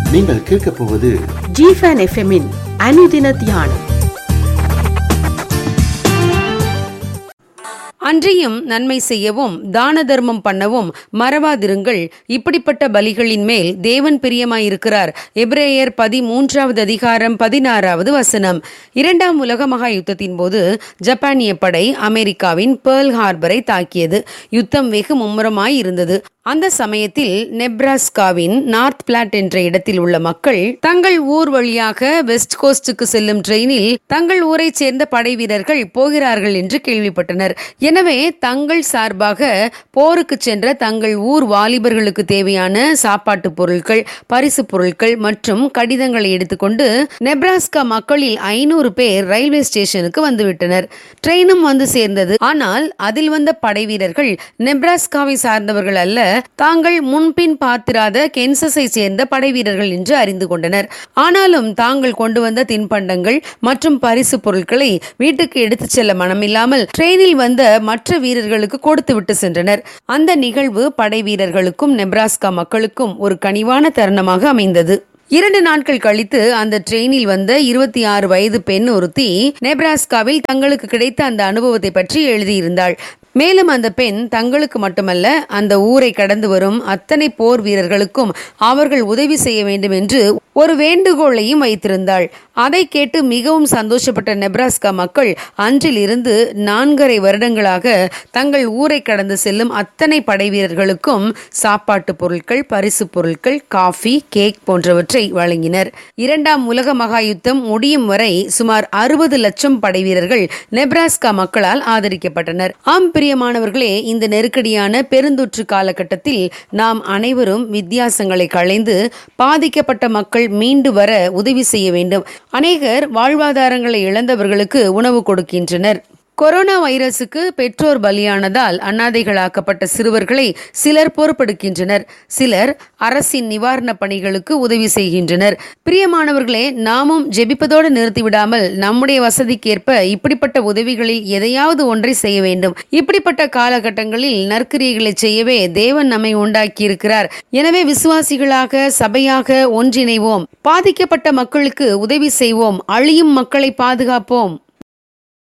நீங்கள் கேட்கப் போவது ஜிஃபன் எஃப்எம்மின் அனுதின தியானம் அன்றியும் நன்மை செய்யவும் தான தர்மம் பண்ணவும் மறவாதிருங்கள் இப்படிப்பட்ட பலிகளின் மேல் தேவன் பிரியமாயிருக்கிறார் எபிரேயர் பதிமூன்றாவது அதிகாரம் பதினாறாவது வசனம் இரண்டாம் உலக மகா யுத்தத்தின் போது ஜப்பானிய படை அமெரிக்காவின் பேர்ல் ஹார்பரை தாக்கியது யுத்தம் வெகு மும்முரமாய் இருந்தது அந்த சமயத்தில் நெப்ராஸ்காவின் நார்த் பிளாட் என்ற இடத்தில் உள்ள மக்கள் தங்கள் ஊர் வழியாக வெஸ்ட் கோஸ்டுக்கு செல்லும் ட்ரெயினில் தங்கள் ஊரைச் சேர்ந்த படை வீரர்கள் போகிறார்கள் என்று கேள்விப்பட்டனர் எனவே தங்கள் சார்பாக போருக்கு சென்ற தங்கள் ஊர் வாலிபர்களுக்கு தேவையான சாப்பாட்டு பொருட்கள் பரிசு பொருட்கள் மற்றும் கடிதங்களை எடுத்துக்கொண்டு நெப்ராஸ்கா மக்களில் ஐநூறு பேர் ரயில்வே ஸ்டேஷனுக்கு வந்துவிட்டனர் ட்ரெயினும் வந்து சேர்ந்தது ஆனால் அதில் வந்த படை வீரர்கள் நெப்ராஸ்காவை சார்ந்தவர்கள் அல்ல தாங்கள் முன்பின் பார்த்திராத கென்சஸை சேர்ந்த படை வீரர்கள் என்று அறிந்து கொண்டனர் ஆனாலும் தாங்கள் கொண்டு வந்த தின்பண்டங்கள் மற்றும் பரிசு பொருட்களை வீட்டுக்கு எடுத்துச் செல்ல மனமில்லாமல் ட்ரெயினில் வந்த மற்ற வீரர்களுக்கு கொடுத்து விட்டு சென்றனர் அந்த நிகழ்வு படை வீரர்களுக்கும் நெப்ராஸ்கா மக்களுக்கும் ஒரு கனிவான தருணமாக அமைந்தது இரண்டு நாட்கள் கழித்து அந்த ட்ரெயினில் வந்த இருபத்தி ஆறு வயது பெண் ஒருத்தி நெப்ராஸ்காவில் தங்களுக்கு கிடைத்த அந்த அனுபவத்தை பற்றி எழுதியிருந்தாள் மேலும் அந்த பெண் தங்களுக்கு மட்டுமல்ல அந்த ஊரை கடந்து வரும் அத்தனை போர் வீரர்களுக்கும் அவர்கள் உதவி செய்ய வேண்டும் என்று ஒரு வேண்டுகோளையும் வைத்திருந்தாள் அதை கேட்டு மிகவும் சந்தோஷப்பட்ட நெப்ராஸ்கா மக்கள் அன்றிலிருந்து நான்கரை வருடங்களாக தங்கள் ஊரை கடந்து செல்லும் அத்தனை படை வீரர்களுக்கும் சாப்பாட்டு பொருட்கள் பரிசு பொருட்கள் காஃபி கேக் போன்றவற்றை வழங்கினர் இரண்டாம் உலக மகா யுத்தம் முடியும் வரை சுமார் அறுபது லட்சம் படை வீரர்கள் நெப்ராஸ்கா மக்களால் ஆதரிக்கப்பட்டனர் ஆம் பிரியமானவர்களே இந்த நெருக்கடியான பெருந்தொற்று காலகட்டத்தில் நாம் அனைவரும் வித்தியாசங்களை களைந்து பாதிக்கப்பட்ட மக்கள் மீண்டு வர உதவி செய்ய வேண்டும் அநேகர் வாழ்வாதாரங்களை இழந்தவர்களுக்கு உணவு கொடுக்கின்றனர் கொரோனா வைரசுக்கு பெற்றோர் பலியானதால் அனாதைகளாக்கப்பட்ட சிறுவர்களை சிலர் பொறுப்பெடுக்கின்றனர் சிலர் அரசின் நிவாரண பணிகளுக்கு உதவி செய்கின்றனர் பிரியமானவர்களே நாமும் ஜெபிப்பதோடு நிறுத்திவிடாமல் நம்முடைய வசதிக்கேற்ப இப்படிப்பட்ட உதவிகளில் எதையாவது ஒன்றை செய்ய வேண்டும் இப்படிப்பட்ட காலகட்டங்களில் நற்கிரியைகளை செய்யவே தேவன் நம்மை உண்டாக்கி இருக்கிறார் எனவே விசுவாசிகளாக சபையாக ஒன்றிணைவோம் பாதிக்கப்பட்ட மக்களுக்கு உதவி செய்வோம் அழியும் மக்களை பாதுகாப்போம்